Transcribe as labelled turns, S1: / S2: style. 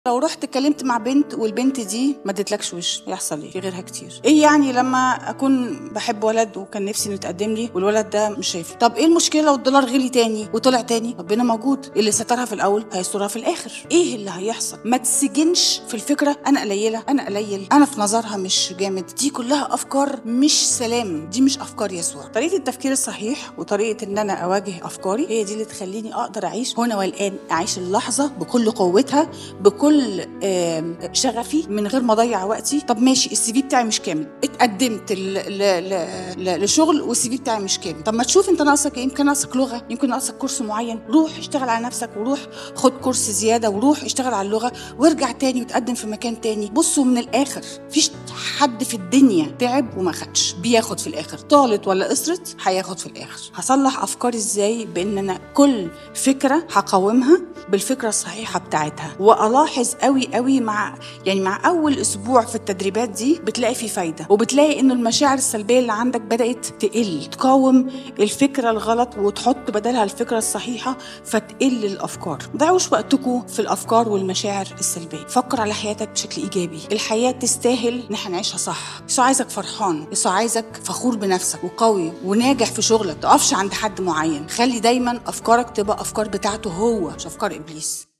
S1: لو رحت اتكلمت مع بنت والبنت دي ما ادتلكش وش يحصل ايه في غيرها كتير ايه يعني لما اكون بحب ولد وكان نفسي انه يتقدم لي والولد ده مش شايفه طب ايه المشكله لو الدولار غلي تاني وطلع تاني ربنا موجود اللي سترها في الاول هيسترها في الاخر ايه اللي هيحصل ما تسجنش في الفكره انا قليله انا قليل انا في نظرها مش جامد دي كلها افكار مش سلام دي مش افكار يسوع طريقه التفكير الصحيح وطريقه ان انا اواجه افكاري هي دي اللي تخليني اقدر اعيش هنا والان اعيش اللحظه بكل قوتها بكل آم، شغفي من غير ما اضيع وقتي طب ماشي السي في بتاعي مش كامل اتقدمت ل... ل... ل... ل... لشغل والسي في بتاعي مش كامل طب ما تشوف انت ناقصك ايه يمكن ناقصك لغه يمكن ناقصك كورس معين روح اشتغل على نفسك وروح خد كورس زياده وروح اشتغل على اللغه وارجع تاني وتقدم في مكان تاني بصوا من الاخر مفيش حد في الدنيا تعب وما خدش بياخد في الاخر طالت ولا قصرت هياخد في الاخر هصلح افكاري ازاي بان انا كل فكره هقاومها بالفكره الصحيحه بتاعتها والاحظ قوي قوي مع يعني مع اول اسبوع في التدريبات دي بتلاقي في فايده وبتلاقي انه المشاعر السلبيه اللي عندك بدات تقل تقاوم الفكره الغلط وتحط بدلها الفكره الصحيحه فتقل الافكار ما تضيعوش وقتكم في الافكار والمشاعر السلبيه فكر على حياتك بشكل ايجابي الحياه تستاهل ان احنا نعيشها صح يسوع عايزك فرحان يسوع عايزك فخور بنفسك وقوي وناجح في شغلك تقفش عند حد معين خلي دايما افكارك تبقى افكار بتاعته هو مش افكار ابليس